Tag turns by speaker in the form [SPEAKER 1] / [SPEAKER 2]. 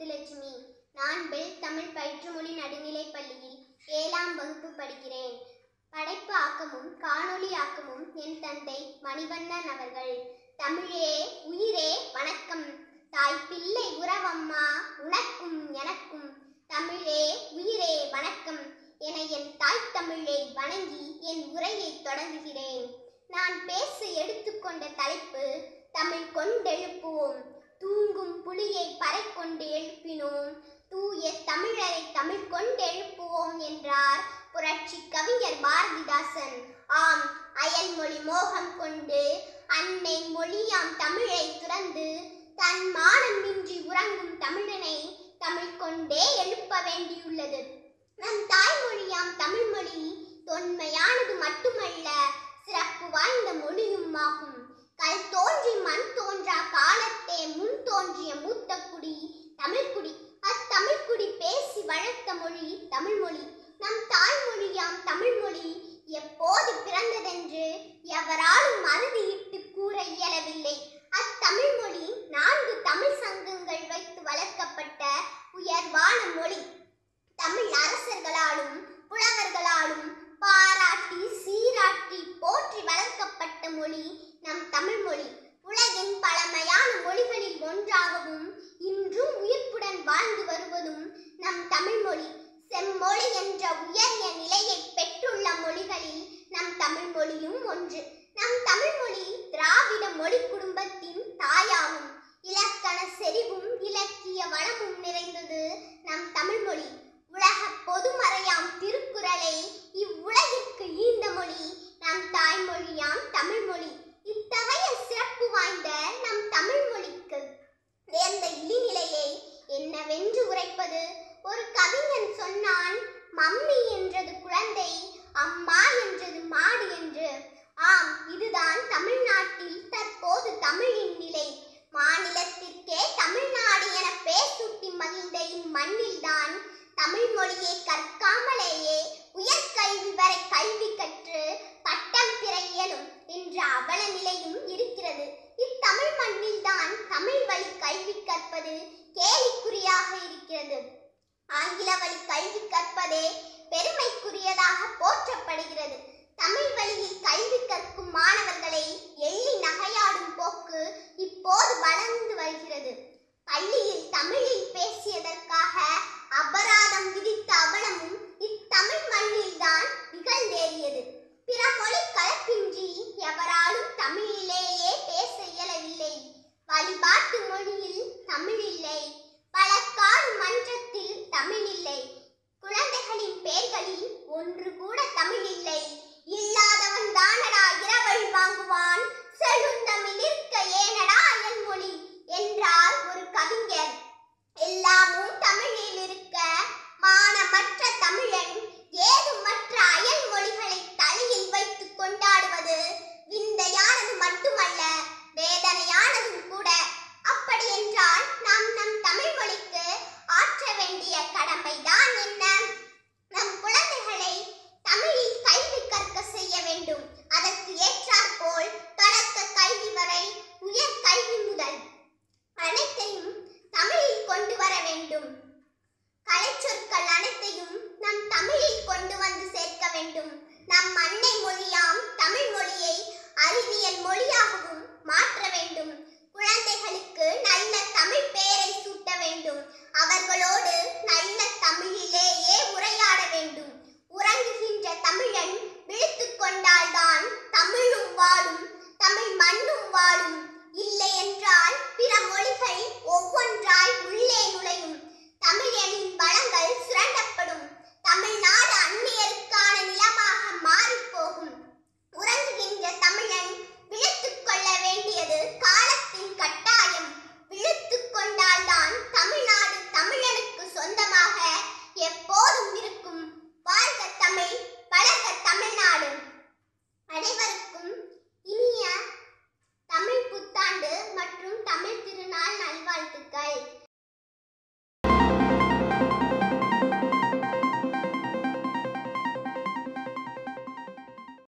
[SPEAKER 1] முத்துலட்சுமி நான் பெல் தமிழ் பயிற்றுமொழி நடுநிலைப் பள்ளியில் ஏழாம் வகுப்பு படிக்கிறேன் படைப்பு ஆக்கமும் காணொளி ஆக்கமும் என் தந்தை மணிவண்ணன் அவர்கள் தமிழே உயிரே வணக்கம் தாய் பிள்ளை உறவம்மா உனக்கும் எனக்கும் தமிழே உயிரே வணக்கம் என என் தாய் தமிழை வணங்கி என் உரையை தொடங்குகிறேன் நான் பேச எடுத்துக்கொண்ட தலைப்பு தமிழ் கொண்டெழுப்புவோம் தூங்கும் புலியை பறை கொண்டு எழுப்பினோம் தூய தமிழரை தமிழ் கொண்டு எழுப்புவோம் என்றார் புரட்சி கவிஞர் பாரதிதாசன் ஆம் அயல்மொழி மோகம் கொண்டு அன்னை மொழியாம் தமிழை துறந்து தன் மானம் மின்றி உறங்கும் தமிழனை தமிழ் கொண்டே எழுப்ப வேண்டியுள்ளது நம் தாய்மொழியாம் தமிழ் மொழி தொன்மையானது மட்டுமல்ல சிறப்பு வாய்ந்த மொழியும் ஆகும் கல் தோன்றி மண் தோன்றா காலத்தே முன் தோன்றிய மூத்த குடி தமிழ்குடி அத்தமிழ்குடி பேசி வளர்த்த மொழி தமிழ்மொழி நம் தாய்மொழியாம் தமிழ்மொழி எப்போது பிறந்ததென்று எவராலும் அறுதியிட்டு கூற இயலவில்லை அத்தமிழ்மொழி நான்கு தமிழ் சங்கங்கள் வைத்து வளர்க்கப்பட்ட உயர்வான மொழி தமிழ் அரசர்களாலும் புலவர்களாலும் பாராட்டி சீராட்டி போற்றி வளர்க்கப்பட்ட மொழி நம் தமிழ் மொழி உலகின் பழமையான மொழிகளில் ஒன்றாகவும் இன்றும் உயிர்ப்புடன் வாழ்ந்து வருவதும் நம் தமிழ் மொழி செம்மொழி என்ற உயரிய நிலையை பெற்றுள்ள மொழிகளில் நம் தமிழ் மொழியும் ஒன்று நம் தமிழ் மொழி திராவிட மொழி குடும்பத்தின் தாயாகும் இலக்கண செறிவும் இலக்கிய வளமும் நிறைந்தது நம் தமிழ் மொழி உலக பொதுமறையாம் திருக்குறளை இவ்வுலகிற்கு ஈந்த மொழி நம் தாய்மொழியாம் தமிழ் மொழி இத்தகைய சிறப்பு வாய்ந்த நம் தமிழ் மொழிக்கு நேர்ந்த இழிநிலையை என்னவென்று உரைப்பது ஒரு கவிஞன் சொன்னான் மம்மி என்றது குழந்தை அம்மா என்றது மாடு என்று ஆம் இதுதான் தமிழ்நாட்டில் தற்போது தமிழின் நிலை மாநிலத்திற்கே தமிழ்நாடு என பேர் சூட்டி மகிழ்ந்த இம்மண்ணில்தான் தமிழ் மொழியை கற்காமலேயே உயர்கல்வி வரை கல்வி கற்று பட்டம் பெற இயலும் என்ற அவல நிலையும் இருக்கிறது இத்தமிழ் மண்ணில்தான் தமிழ் வழி கல்வி கற்பது கேலிக்குறியாக இருக்கிறது ஆங்கில வழி கல்வி கற்பதே பெருமைக்குரியதாக போற்றப்படுகிறது தமிழ் வழியில் கல்வி கற்கும் மாணவர்களை எள்ளி நகையாடும் போக்கு இப்போது வளர்ந்து வருகிறது பள்ளியில் தமிழில் பேசியதற்காக அபராதம் விதித்த அவலமும் இத்தமிழ் மண்ணில்தான் நிகழ்ந்தேறியது பிற மொழி கலப்பின்றி எவராலும் தமிழிலேயே பேச இயலவில்லை வழிபாட்டு மொழியில் தமிழ் இல்லை பலக்காடு மன்றத்தில் தமிழ் இல்லை குழந்தைகளின் பெயர்களில் ஒன்று கூட தமிழ் இல்லை இல்லாதவன் தானடா இரவல் வாங்குவான் செழுந்தமிழ் இருக்க ஏனடா அயல்மொழி என்றார் ஒரு கவிஞர் எல்லாமும் தமிழில் இருக்க மானமற்ற தமிழன் ஏதுமற்ற அயல் மொழிகளை தலையில் வைத்து கொண்டாடுவது விந்தையானது மட்டுமல்ல வேதனையானதும் கூட அப்படி என்றால் நாம் நம் தமிழ் மொழிக்கு ஆற்ற வேண்டிய கடமைதான் என்ன நம் குழந்தைகளை தமிழில் கல்வி கற்க செய்ய வேண்டும் அதற்கு ஏற்றாற்போல் தொடக்க கல்வி வரை உயர் கல்வி முதல் அனைத்தையும் தமிழில் கொண்டு வர வேண்டும் கலைச்சொற்கள் அனைத்தையும் நம் தமிழில் கொண்டு வந்து சேர்க்க வேண்டும் நம் அன்னை மொழியாம் தமிழ் மொழியை அறிவியல் மொழியாகவும் மாற்ற வேண்டும் குழந்தைகளுக்கு நல்ல தமிழ் பெயரை சூட்ட வேண்டும் அவர்களோடு நல்ல தமிழிலேயே உரையாட வேண்டும் உறங்குகின்ற தமிழன் விழித்துக் கொண்டால்தான் தமிழும் வாழும் தமிழ் மண்ணும் வாழும் இல்லை என்றால் பிற மொழிகள் ஒவ்வொன்றாய் உள்ளே நுழைந்து